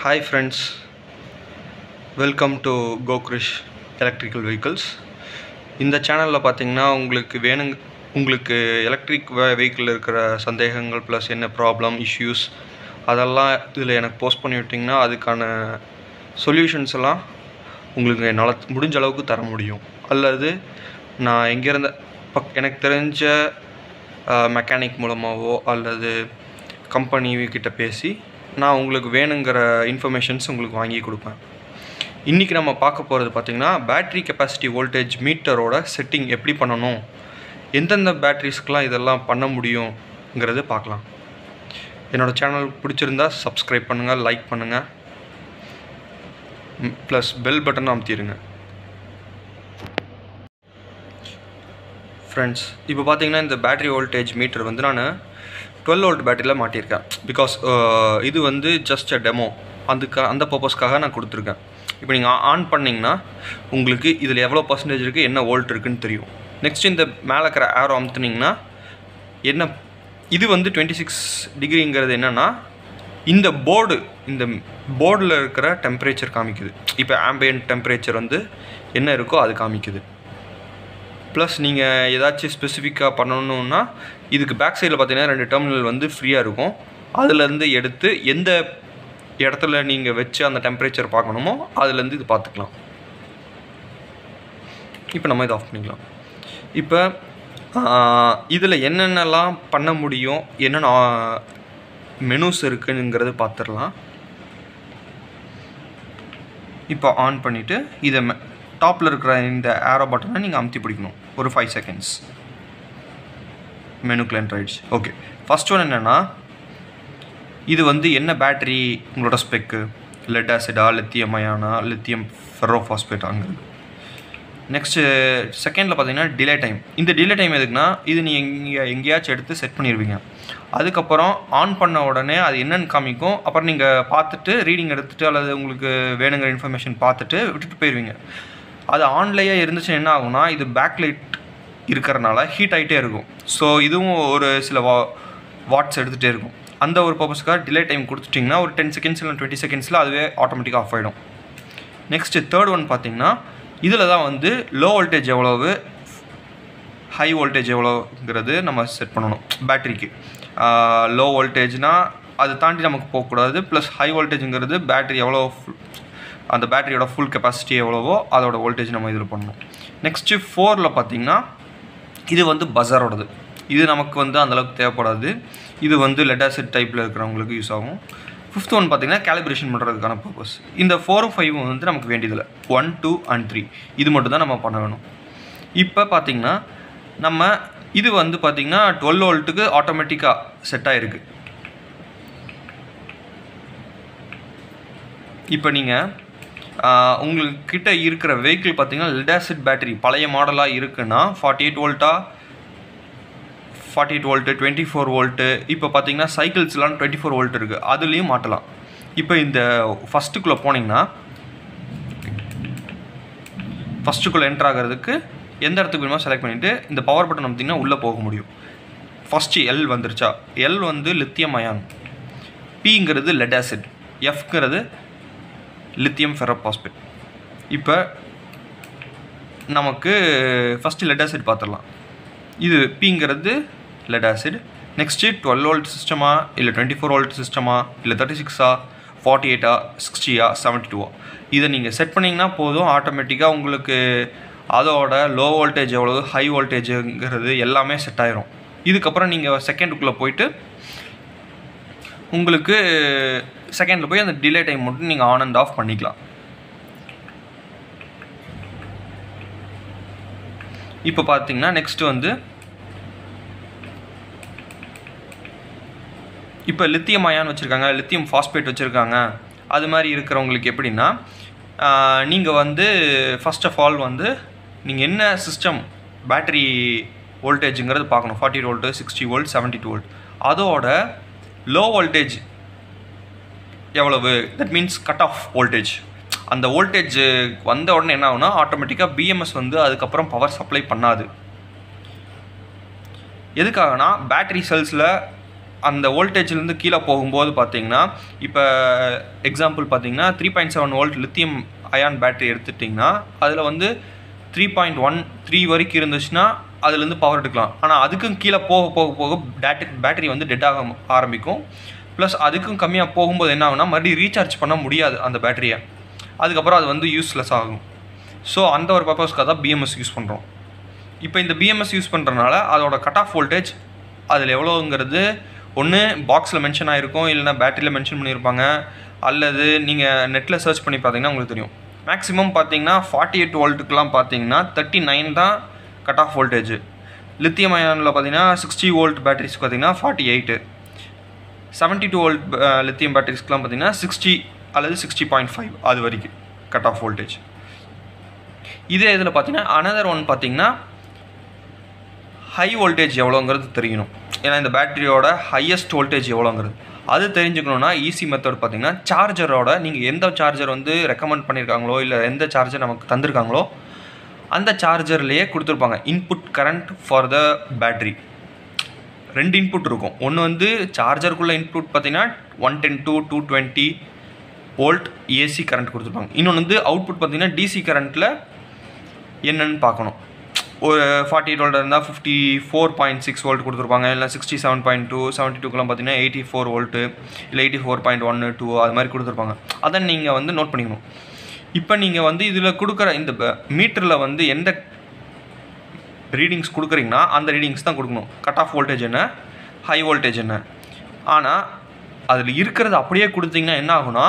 hi friends welcome to கோக்ரிஷ் electrical vehicles இந்த சேனலில் பார்த்தீங்கன்னா உங்களுக்கு வேணுங்க உங்களுக்கு எலக்ட்ரிக் வெஹிக்கிள் இருக்கிற சந்தேகங்கள் ப்ளஸ் என்ன ப்ராப்ளம் இஷ்யூஸ் அதெல்லாம் இதில் எனக்கு போஸ்ட் பண்ணி விட்டிங்கன்னா அதுக்கான சொல்யூஷன்ஸ் எல்லாம் உங்களுக்கு என்னால் முடிஞ்ச அளவுக்கு தர முடியும் அல்லது நான் எங்கேருந்த பக் எனக்கு தெரிஞ்ச மெக்கானிக் மூலமாகவோ அல்லது கம்பெனி கிட்ட பேசி நான் உங்களுக்கு வேணுங்கிற இன்ஃபர்மேஷன்ஸ் உங்களுக்கு வாங்கி கொடுப்பேன் இன்றைக்கி நம்ம பார்க்க போகிறது பார்த்திங்கன்னா பேட்ரி கெப்பாசிட்டி வோல்டேஜ் மீட்டரோட செட்டிங் எப்படி பண்ணணும் எந்தெந்த பேட்ரிஸ்க்கெலாம் இதெல்லாம் பண்ண முடியுங்கிறது பார்க்கலாம் என்னோடய சேனல் பிடிச்சிருந்தா சப்ஸ்கிரைப் பண்ணுங்கள் லைக் பண்ணுங்கள் ப்ளஸ் பெல் பட்டன் அமுத்திடுங்க ஃப்ரெண்ட்ஸ் இப்போ பார்த்தீங்கன்னா இந்த பேட்ரி வோல்டேஜ் மீட்டர் வந்து நான் டுவெல் வோல்ட் பேட்டரியில் மாட்டியிருக்கேன் பிகாஸ் இது வந்து ஜஸ்ட் அ டெமோ அதுக்கு அந்த பர்பஸ்க்காக நான் கொடுத்துருக்கேன் இப்போ நீங்கள் ஆன் பண்ணிங்கன்னா உங்களுக்கு இதில் எவ்வளோ பர்சன்டேஜ் இருக்குது என்ன வோல்ட் இருக்குன்னு தெரியும் நெக்ஸ்ட் இந்த மேலே இருக்கிற ஏரோ அமுத்துனீங்கன்னா என்ன இது வந்து டுவெண்ட்டி சிக்ஸ் டிகிரிங்கிறது என்னென்னா இந்த போர்டு இந்த போர்டில் இருக்கிற டெம்பரேச்சர் காமிக்குது இப்போ ஆம்பியன்ட் டெம்பரேச்சர் வந்து என்ன இருக்கோ அது காமிக்குது ப்ளஸ் நீங்கள் ஏதாச்சும் ஸ்பெசிஃபிக்காக பண்ணணுன்னா இதுக்கு பேக் சைடில் பார்த்தீங்கன்னா ரெண்டு டெர்மினல் வந்து ஃப்ரீயாக இருக்கும் அதுலேருந்து எடுத்து எந்த இடத்துல நீங்கள் வச்சு அந்த டெம்பரேச்சர் பார்க்கணுமோ அதுலேருந்து இது பார்த்துக்கலாம் இப்போ நம்ம இதை ஆஃப் பண்ணிக்கலாம் இப்போ இதில் என்னென்னலாம் பண்ண முடியும் என்னென்ன மெனுஸ் இருக்குங்கிறது பார்த்துடலாம் இப்போ ஆன் பண்ணிவிட்டு இதை டாப்பில் இருக்கிற இந்த ஏரோ பட்டனை நீங்கள் அமுத்தி பிடிக்கணும் ஒரு ஃபைவ் செகண்ட்ஸ் மெனு கிளண்ட் ஆயிடுச்சு ஓகே ஃபஸ்ட் ஒன் என்னென்னா இது வந்து என்ன பேட்ரி உங்களோட ஸ்பெக்கு லெட் ஆசிடா லித்தியம் அயானா லித்தியம் ஃபெரோஃபாஸ்பேட்டாங்கிறது நெக்ஸ்ட்டு செகண்டில் பார்த்தீங்கன்னா டிலே டைம் இந்த டிலே டைம் எதுக்குன்னா இது நீ எங்கே எங்கேயாச்சும் எடுத்து செட் பண்ணிடுவீங்க அதுக்கப்புறம் ஆன் பண்ண உடனே அது என்னென்னு காமிக்கும் அப்புறம் நீங்கள் பார்த்துட்டு ரீடிங் எடுத்துகிட்டு அல்லது உங்களுக்கு வேணுங்கிற இன்ஃபர்மேஷன் பார்த்துட்டு விட்டுட்டு போயிடுவீங்க அது ஆன்லையே இருந்துச்சுன்னா என்ன ஆகும்னா இது பேக் லைட் இருக்கிறனால ஹீட் ஆகிட்டே இருக்கும் ஸோ இதுவும் ஒரு சில வா வாட்ஸ் எடுத்துகிட்டே இருக்கும் அந்த ஒரு பர்பஸ்க்காக டிலே டைம் கொடுத்துட்டிங்கன்னா ஒரு டென் செகண்ட்ஸ் இல்லை டுவெண்ட்டி செகண்ட்ஸில் அதுவே ஆட்டோமேட்டிக்காக ஆஃப் ஆகிடும் நெக்ஸ்ட்டு தேர்ட் ஒன் பார்த்தீங்கன்னா இதில் தான் வந்து லோ வோல்டேஜ் எவ்வளவு ஹை வோல்டேஜ் எவ்வளோங்கிறது நம்ம செட் பண்ணணும் பேட்ரிக்கு லோ வோல்டேஜ்னால் அதை தாண்டி நமக்கு போகக்கூடாது ப்ளஸ் ஹை வோல்டேஜுங்கிறது பேட்ரி எவ்வளோ அந்த பேட்டரியோட ஃபுல் கெப்பாசிட்டி எவ்வளவோ அதோட வோல்டேஜ் நம்ம இதில் பண்ணணும் நெக்ஸ்ட்டு ஃபோரில் பார்த்தீங்கன்னா இது வந்து பஸாரோடது இது நமக்கு வந்து அந்தளவுக்கு தேவைப்படாது இது வந்து லெட்டாசிட் டைப்பில் இருக்கிறவங்களுக்கு யூஸ் ஆகும் ஃபிஃப்த் ஒன் பார்த்தீங்கன்னா கேலிப்ரேஷன் பண்ணுறதுக்கான பர்பஸ் இந்த ஃபோரும் ஃபைவ் வந்து நமக்கு வேண்டியதில்லை ஒன் டூ அண்ட் த்ரீ இது மட்டும் தான் நம்ம பண்ண வேணும் இப்போ பார்த்தீங்கன்னா நம்ம இது வந்து பார்த்திங்கன்னா டுவெல் வோல்ட்டுக்கு ஆட்டோமேட்டிக்காக செட் ஆகிருக்கு இப்போ நீங்கள் உங்கள்கிட்ட இருக்கிற வெஹிக்கிள் பார்த்தீங்கன்னா லெடாசிட் பேட்டரி பழைய மாடலாக இருக்குன்னா ஃபார்ட்டி எயிட் வோல்ட்டா forty eight volt twenty four volt இப்போ பார்த்தீங்கன்னா சைக்கிள்ஸ்லாம் டுவெண்ட்டி ஃபோர் வோல்ட் இருக்குது அதுலேயும் மாட்டலாம் இப்போ இந்த ஃபஸ்ட்டுக்குள்ளே போனீங்கன்னா ஃபஸ்ட்டுக்குள்ளே என்ட்ரு ஆகிறதுக்கு எந்த இடத்துக்கு வேணுமோ செலக்ட் பண்ணிவிட்டு இந்த பவர் பட்டன் பார்த்தீங்கன்னா உள்ளே போக முடியும் ஃபஸ்ட்டு எல் வந்துருச்சா எல் வந்து லித்தியம் அயான் பிங்கிறது லெட் ஆசிட் எஃப்ங்கிறது லித்தியம் ஃபெரோபாஸ்பேட் இப்போ நமக்கு ஃபஸ்ட்டு லெட் ஆசிட் பார்த்துடலாம் இது பிங்கிறது lead acid next twelve volt சிஸ்டமா இல்லை டுவெண்ட்டி ஃபோர் வோல்ட் சிஸ்டமா இல்லை தேர்ட்டி சிக்ஸா ஃபார்ட்டி எயிட்டா சிக்ஸ்டியா செவன்ட்டி டூவா இதை நீங்கள் செட் பண்ணிங்கன்னா போதும் ஆட்டோமேட்டிக்காக உங்களுக்கு அதோட லோ வோல்டேஜ் எவ்வளோ ஹை வோல்டேஜுங்கிறது எல்லாமே செட் ஆயிரும் இதுக்கப்புறம் நீங்கள் செகண்டுக்குள்ளே போயிட்டு உங்களுக்கு செகண்டில் போய் அந்த டிலே டைம் மட்டும் நீங்கள் ஆன் அண்ட் ஆஃப் பண்ணிக்கலாம் இப்போ பார்த்தீங்கன்னா நெக்ஸ்ட்டு வந்து இப்போ லித்தியம் அயான் வச்சுருக்காங்க லித்தியம் ஃபாஸ்பேட் வச்சுருக்காங்க அது மாதிரி இருக்கிறவங்களுக்கு எப்படின்னா நீங்கள் வந்து ஃபஸ்ட் ஆஃப் ஆல் வந்து நீங்கள் என்ன சிஸ்டம் பேட்டரி வோல்டேஜுங்கிறது பார்க்கணும் forty volt sixty volt seventy two volt அதோட லோ வோல்டேஜ் எவ்வளவு that means cut off voltage அந்த வோல்டேஜ் வந்த உடனே என்ன ஆகுனா ஆட்டோமேட்டிக்காக பிஎம்எஸ் வந்து அதுக்கப்புறம் பவர் சப்ளை பண்ணாது எதுக்காகனா பேட்டரி செல்ஸில் அந்த வோல்டேஜ்லேருந்து கீழே போகும்போது பார்த்தீங்கன்னா இப்போ எக்ஸாம்பிள் பார்த்தீங்கன்னா three point seven volt lithium ion battery எடுத்துட்டிங்கன்னா அதில் வந்து த்ரீ பாயிண்ட் ஒன் த்ரீ வரைக்கும் இருந்துச்சுன்னா அதுலேருந்து பவர் எடுக்கலாம் ஆனால் அதுக்கும் கீழே போக போக போக பேட்டரி பேட்டரி வந்து டெட் ஆக ஆரம்பிக்கும் ப்ளஸ் அதுக்கும் கம்மியாக போகும்போது என்ன ஆகும்னா மறுபடியும் ரீசார்ஜ் பண்ண முடியாது அந்த பேட்டரியை அதுக்கப்புறம் அது வந்து யூஸ்லெஸ் ஆகும் ஸோ அந்த ஒரு பர்பஸ்க்காக தான் பிஎம்எஸ் யூஸ் பண்ணுறோம் இப்போ இந்த பிஎம்எஸ் யூஸ் பண்ணுறதுனால அதோட கட் ஆஃப் வோல்டேஜ் அதில் எவ்வளோங்கிறது ஒன்று பாக்ஸில் மென்ஷன் ஆகிருக்கும் இல்லைனா பேட்டரியில் மென்ஷன் பண்ணியிருப்பாங்க அல்லது நீங்கள் நெட்டில் சர்ச் பண்ணி பார்த்தீங்கன்னா உங்களுக்கு தெரியும் மேக்ஸிமம் பார்த்தீங்கன்னா ஃபார்ட்டி எயிட் வோல்ட்டுக்கெலாம் பார்த்தீங்கன்னா தேர்ட்டி நைன் தான் கட் ஆஃப் வோல்டேஜ் லித்தியம் அயானில் பார்த்தீங்கன்னா சிக்ஸ்டி வோல்ட் பேட்டரிஸ் பார்த்தீங்கன்னா forty eight seventy two volt lithium பேட்டரிஸ்க்குலாம் பார்த்தீங்கன்னா சிக்ஸ்டி அல்லது சிக்ஸ்டி பாயிண்ட் ஃபைவ் அது வரைக்கும் கட் ஆஃப் வோல்டேஜ் இதே இதில் பார்த்தீங்கன்னா அனதர் ஒன் பார்த்தீங்கன்னா ஹை வோல்டேஜ் எவ்வளோங்கிறது தெரியணும் ஏன்னா இந்த பேட்டரியோட ஹையஸ்ட் வோல்டேஜ் எவ்வளோங்கிறது அது தெரிஞ்சுக்கணுன்னா ஈஸி மெத்தட் பார்த்தீங்கன்னா சார்ஜரோட நீங்கள் எந்த சார்ஜர் வந்து ரெக்கமெண்ட் பண்ணியிருக்காங்களோ இல்லை எந்த சார்ஜர் நமக்கு தந்திருக்காங்களோ அந்த சார்ஜர்லேயே கொடுத்துருப்பாங்க input current for the battery ரெண்டு இன்புட் இருக்கும் ஒன்று வந்து சார்ஜருக்குள்ளே இன்புட் பார்த்தீங்கன்னா one ten to two twenty volt AC current கொடுத்துருப்பாங்க இன்னொன்று வந்து அவுட்புட் பார்த்தீங்கன்னா டிசி கரண்ட்டில் என்னன்னு பார்க்கணும் ஒரு ஃபார்ட்டி எயிட் வோல்ட் இருந்தால் fifty four point six volt கொடுத்துருப்பாங்க இல்லை sixty seven point two seventy டூக்கெலாம் பார்த்தீங்கன்னா எயிட்டி ஃபோர் வோல்ட்டு இல்லை எயிட்டி ஃபோர் பாயிண்ட் ஒன்று டூ அது மாதிரி கொடுத்துருப்பாங்க அதை நீங்கள் வந்து நோட் பண்ணிக்கணும் இப்போ நீங்கள் வந்து இதில் கொடுக்குற இந்த மீட்டரில் வந்து எந்த ரீடிங்ஸ் கொடுக்குறீங்கன்னா அந்த ரீடிங்ஸ் தான் கொடுக்கணும் கட் ஆஃப் வோல்டேஜ் என்ன ஹை வோல்டேஜ் என்ன ஆனால் அதில் இருக்கிறது அப்படியே கொடுத்தீங்கன்னா என்ன ஆகும்னா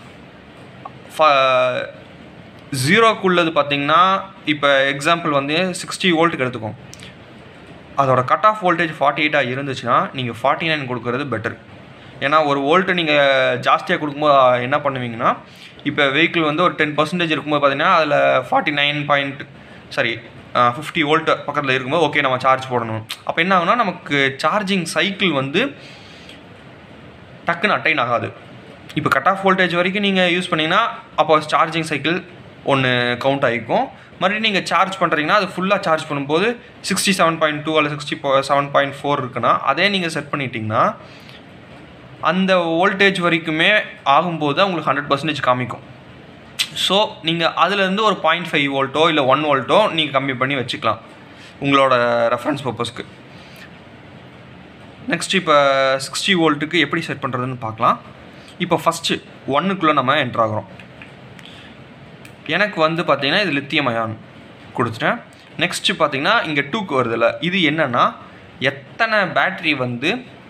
ஜீரோக்குள்ளது பார்த்தீங்கன்னா இப்போ எக்ஸாம்பிள் வந்து சிக்ஸ்டி வோல்ட்டுக்கு எடுத்துக்கோம் அதோட கட் ஆஃப் வோல்டேஜ் ஃபார்ட்டி எயிட்டாக இருந்துச்சுன்னா நீங்கள் ஃபார்ட்டி நைன் கொடுக்குறது பெட்டர் ஏன்னா ஒரு வோல்ட்டு நீங்கள் ஜாஸ்தியாக கொடுக்கும்போது என்ன பண்ணுவீங்கன்னா இப்போ வெஹிக்கிள் வந்து ஒரு டென் பர்சன்டேஜ் இருக்கும்போது பார்த்தீங்கன்னா அதில் forty nine point sorry fifty volt பக்கத்தில் இருக்கும்போது ஓகே நம்ம சார்ஜ் போடணும் அப்போ என்ன ஆகுனா நமக்கு சார்ஜிங் சைக்கிள் வந்து டக்குன்னு அட்டைன் ஆகாது இப்போ கட் ஆஃப் வோல்டேஜ் வரைக்கும் நீங்கள் யூஸ் பண்ணிங்கன்னா அப்போ சார்ஜிங் சைக்கிள் ஒன்று கவுண்ட் ஆகிக்கும் மறுபடியும் நீங்கள் சார்ஜ் பண்ணுறீங்கன்னா அது ஃபுல்லாக சார்ஜ் பண்ணும்போது சிக்ஸ்டி செவன் பாயிண்ட் டூ அல்லது சிக்ஸ்டி செவன் பாயிண்ட் ஃபோர் இருக்குன்னா அதே நீங்கள் செட் பண்ணிட்டீங்கன்னா அந்த வோல்டேஜ் வரைக்குமே ஆகும்போது உங்களுக்கு ஹண்ட்ரட் பர்சன்டேஜ் காமிக்கும் ஸோ நீங்கள் அதுலேருந்து ஒரு பாயிண்ட் ஃபைவ் வோல்ட்டோ இல்லை ஒன் வோல்ட்டோ நீங்கள் கம்மி பண்ணி வச்சுக்கலாம் உங்களோட ரெஃபரன்ஸ் பர்பஸ்க்கு நெக்ஸ்ட் இப்போ சிக்ஸ்டி வோல்ட்டுக்கு எப்படி செட் பண்ணுறதுன்னு பார்க்கலாம் இப்போ ஃபஸ்ட்டு ஒன்றுக்குள்ளே நம்ம என்ட்ரு ஆகிறோம் எனக்கு வந்து பார்த்தீங்கன்னா இது லித்தியம் அயான் கொடுத்துட்டேன் நெக்ஸ்ட்டு பார்த்தீங்கன்னா இங்கே டூக்கு வருதுல்ல இது என்னென்னா எத்தனை பேட்ரி வந்து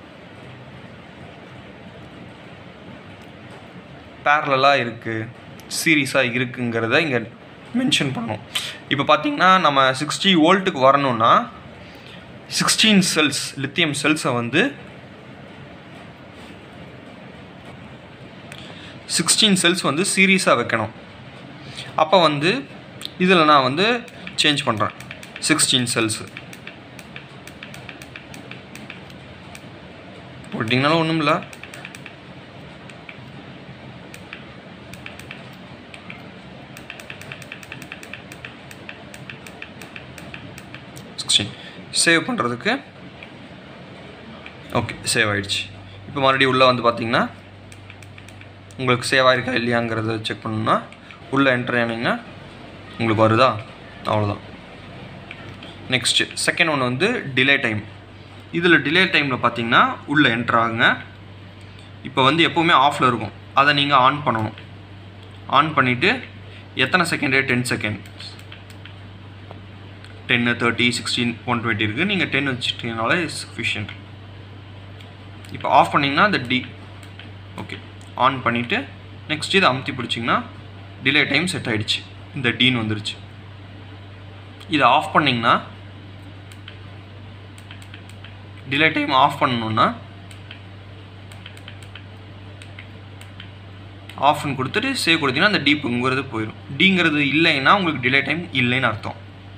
பேரலாக இருக்குது சீரியஸாக இருக்குங்கிறத இங்கே மென்ஷன் பண்ணணும் இப்போ பார்த்தீங்கன்னா நம்ம சிக்ஸ்டி வோல்ட்டுக்கு வரணும்னா சிக்ஸ்டீன் செல்ஸ் லித்தியம் செல்ஸை வந்து சிக்ஸ்டீன் செல்ஸ் வந்து சீரியஸாக வைக்கணும் அப்போ வந்து இதில் நான் வந்து சேஞ்ச் பண்ணுறேன் சிக்ஸ்டீன் செல்ஸு போட்டிங்கனாலும் ஒன்றும் இல்லை சிக்ஸ்டீன் சேவ் பண்ணுறதுக்கு ஓகே சேவ் ஆகிடுச்சு இப்போ மறுபடியும் உள்ளே வந்து பார்த்தீங்கன்னா உங்களுக்கு சேவ் ஆகிருக்கா இல்லையாங்கிறத செக் பண்ணணுன்னா உள்ளே என்ட்ரு ஆனீங்கன்னா உங்களுக்கு வருதா அவ்வளோதான் நெக்ஸ்ட்டு செகண்ட் ஒன்று வந்து டிலே டைம் இதில் டிலே டைமில் பார்த்தீங்கன்னா உள்ளே என்ட்ரு ஆகுங்க இப்போ வந்து எப்போவுமே ஆஃபில் இருக்கும் அதை நீங்கள் ஆன் பண்ணணும் ஆன் பண்ணிவிட்டு எத்தனை செகண்டு டென் செகண்ட் டென்னு தேர்ட்டி சிக்ஸ்டீன் ஒன் டுவெண்ட்டி இருக்குது நீங்கள் டென் வச்சுட்டீங்கனாலே சஃபிஷியன்ட் இப்போ ஆஃப் பண்ணிங்கன்னா இந்த டி ஓகே ஆன் பண்ணிவிட்டு நெக்ஸ்ட் இதை அமுத்தி பிடிச்சிங்கன்னா டிலே டைம் செட் ஆகிடுச்சு இந்த டீன் வந்துருச்சு இதை ஆஃப் பண்ணிங்கன்னா டிலே டைம் ஆஃப் பண்ணணுன்னா ஆஃப்னு கொடுத்துட்டு சேவ் கொடுத்தீங்கன்னா அந்த டீப்புங்கிறது போயிடும் டிங்கிறது இல்லைன்னா உங்களுக்கு டிலே டைம் இல்லைன்னு அர்த்தம்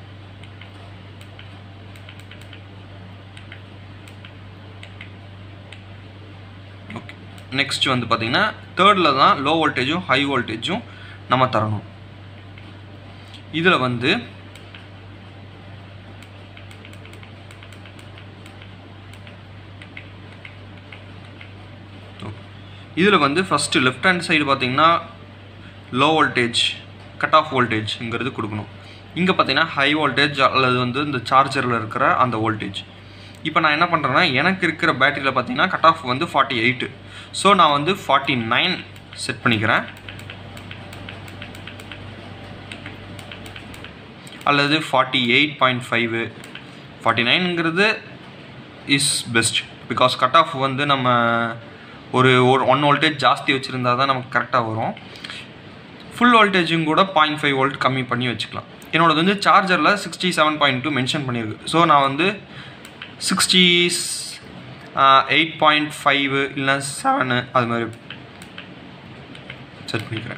ஓகே நெக்ஸ்ட் வந்து பார்த்தீங்கன்னா தேர்டில் தான் லோ வோல்டேஜும் ஹை வோல்டேஜும் நம்ம தரணும் இதில் வந்து இதில் வந்து ஃபஸ்ட்டு லெஃப்ட் ஹேண்ட் சைடு பார்த்தீங்கன்னா லோ வோல்டேஜ் கட் ஆஃப் வோல்டேஜ்ங்கிறது கொடுக்கணும் இங்கே பார்த்தீங்கன்னா ஹை வோல்டேஜ் அல்லது வந்து இந்த சார்ஜரில் இருக்கிற அந்த வோல்டேஜ் இப்போ நான் என்ன பண்ணுறேன்னா எனக்கு இருக்கிற பேட்டரியில் பார்த்தீங்கன்னா கட் ஆஃப் வந்து ஃபார்ட்டி எயிட்டு ஸோ நான் வந்து ஃபார்ட்டி நைன் செட் பண்ணிக்கிறேன் அல்லது forty eight point five forty நைனுங்கிறது is best because cut off வந்து நம்ம ஒரு ஒரு ஒன் வோல்டேஜ் ஜாஸ்தி வச்சுருந்தா தான் நமக்கு கரெக்டாக வரும் ஃபுல் வோல்டேஜும் கூட பாயிண்ட் ஃபைவ் வோல்ட் கம்மி பண்ணி வச்சுக்கலாம் என்னோடது வந்து சார்ஜரில் sixty seven point two mention பண்ணியிருக்கு ஸோ நான் வந்து சிக்ஸ்டி எயிட் பாயிண்ட் ஃபைவ் இல்லை செவனு அது மாதிரி செட் பண்ணிக்கிறேன்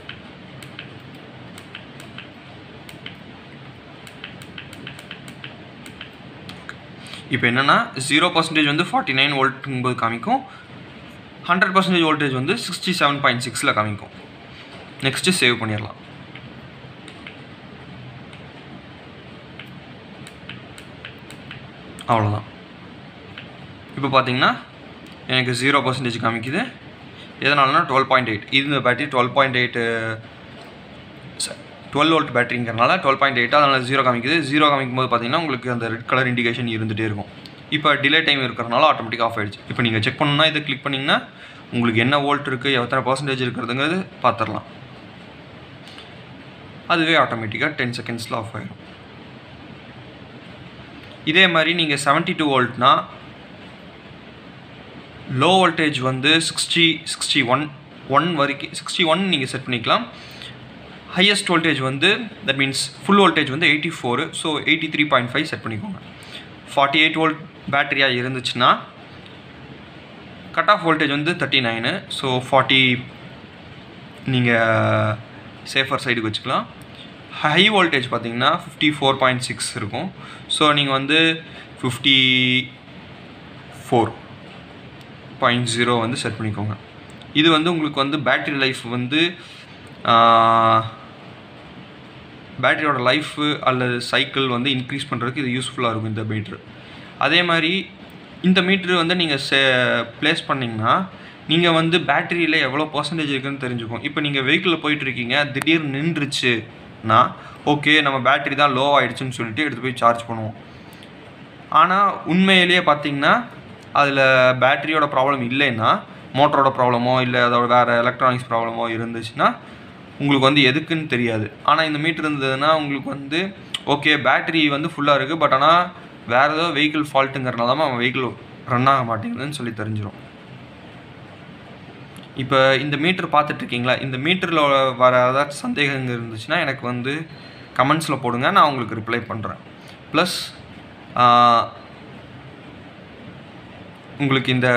இப்போ என்னென்னா ஜீரோ பர்சன்டேஜ் வந்து ஃபார்ட்டி நைன் வோல்ட்டுங்கும்போது காமிக்கும் ஹண்ட்ரட் பர்சன்டேஜ் வோல்டேஜ் வந்து சிக்ஸ்டி செவன் பாயிண்ட் சிக்ஸில் காமிக்கும் நெக்ஸ்ட்டு சேவ் பண்ணிடலாம் அவ்வளோதான் இப்போ பார்த்தீங்கன்னா எனக்கு ஜீரோ பர்சன்டேஜ் காமிக்குது எதனாலனா டுவெல் பாயிண்ட் எயிட் இந்த battery twelve point eight twelve volt பேட்டரிங்கிறனால டுவெல் பாயிண்ட் எயிட் அதனால் ஜீரோ காமிக்குது ஜீரோ காமிக்கும் போது பார்த்தீங்கன்னா உங்களுக்கு அந்த ரெட் கலர் இண்டிகேஷன் இருந்துகிட்டே இருக்கும் இப்போ டிலே டைம் இருக்கிறனால ஆட்டோமேட்டிக்காக ஆஃப் ஆகிடுச்சு இப்போ நீங்கள் செக் பண்ணணும்னா இதை கிளிக் பண்ணிங்கன்னா உங்களுக்கு என்ன வோல்ட் இருக்குது எத்தனை பர்சன்டேஜ் இருக்கிறதுங்கிறது பார்த்துடலாம் அதுவே ஆட்டோமேட்டிக்காக டென் செகண்ட்ஸில் ஆஃப் ஆகிடும் இதே மாதிரி நீங்கள் செவன்ட்டி டூ வோல்ட்னா லோ வோல்டேஜ் வந்து சிக்ஸ்டி சிக்ஸ்டி ஒன் ஒன் வரைக்கும் சிக்ஸ்டி ஒன் நீங்கள் செட் பண்ணிக்கலாம் ஹையஸ்ட் வோல்டேஜ் வந்து தட் மீன்ஸ் ஃபுல் வோல்டேஜ் வந்து eighty four so eighty three point five set பண்ணிக்கோங்க ஃபார்ட்டி எயிட் வோல்ட் பேட்டரியாக இருந்துச்சுன்னா கட் ஆஃப் வோல்டேஜ் வந்து தேர்ட்டி நைனு ஸோ ஃபார்ட்டி நீங்கள் சேஃபர் சைடுக்கு வச்சுக்கலாம் ஹை வோல்டேஜ் பார்த்தீங்கன்னா ஃபிஃப்டி ஃபோர் பாயிண்ட் சிக்ஸ் இருக்கும் ஸோ நீங்கள் வந்து ஃபிஃப்டி ஃபோர் பாயிண்ட் ஜீரோ வந்து செட் பண்ணிக்கோங்க இது வந்து உங்களுக்கு வந்து பேட்ரி லைஃப் வந்து பேட்டரியோட லைஃபு அல்லது சைக்கிள் வந்து இன்க்ரீஸ் பண்ணுறதுக்கு இது யூஸ்ஃபுல்லாக இருக்கும் இந்த மீட்ரு அதே மாதிரி இந்த மீட்ரு வந்து நீங்கள் சே ப்ளேஸ் பண்ணிங்கன்னா நீங்கள் வந்து பேட்டரியில் எவ்வளோ பர்சன்டேஜ் இருக்குன்னு தெரிஞ்சுக்கும் இப்போ நீங்கள் வெஹிக்கிளில் போயிட்டுருக்கீங்க திடீர்னு நின்றுச்சுன்னா ஓகே நம்ம பேட்டரி தான் லோ ஆகிடுச்சுன்னு சொல்லிட்டு எடுத்து போய் சார்ஜ் பண்ணுவோம் ஆனால் உண்மையிலேயே பார்த்தீங்கன்னா அதில் பேட்டரியோட ப்ராப்ளம் இல்லைன்னா மோட்டரோட ப்ராப்ளமோ இல்லை அதோட வேறு எலக்ட்ரானிக்ஸ் ப்ராப்ளமோ இருந்துச்சுன்னா உங்களுக்கு வந்து எதுக்குன்னு தெரியாது ஆனால் இந்த மீட்டர் இருந்ததுன்னா உங்களுக்கு வந்து ஓகே பேட்டரி வந்து ஃபுல்லாக இருக்குது பட் ஆனால் வேறு ஏதோ வெஹிக்கிள் ஃபால்ட்டுங்கிறனால தான் அவன் வெஹிக்கிள் ரன் ஆக மாட்டேங்குதுன்னு சொல்லி தெரிஞ்சிடும் இப்போ இந்த மீட்டர் பார்த்துட்ருக்கீங்களா இந்த மீட்டரில் வர ஏதாச்சும் சந்தேகங்கள் இருந்துச்சுன்னா எனக்கு வந்து கமெண்ட்ஸில் போடுங்க நான் உங்களுக்கு ரிப்ளை பண்ணுறேன் ப்ளஸ் உங்களுக்கு இந்த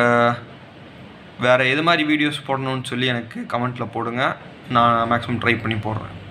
வேறு எது மாதிரி வீடியோஸ் போடணும்னு சொல்லி எனக்கு கமெண்ட்டில் போடுங்க நான் மேக்ஸிமம் ட்ரை பண்ணி போடுறேன்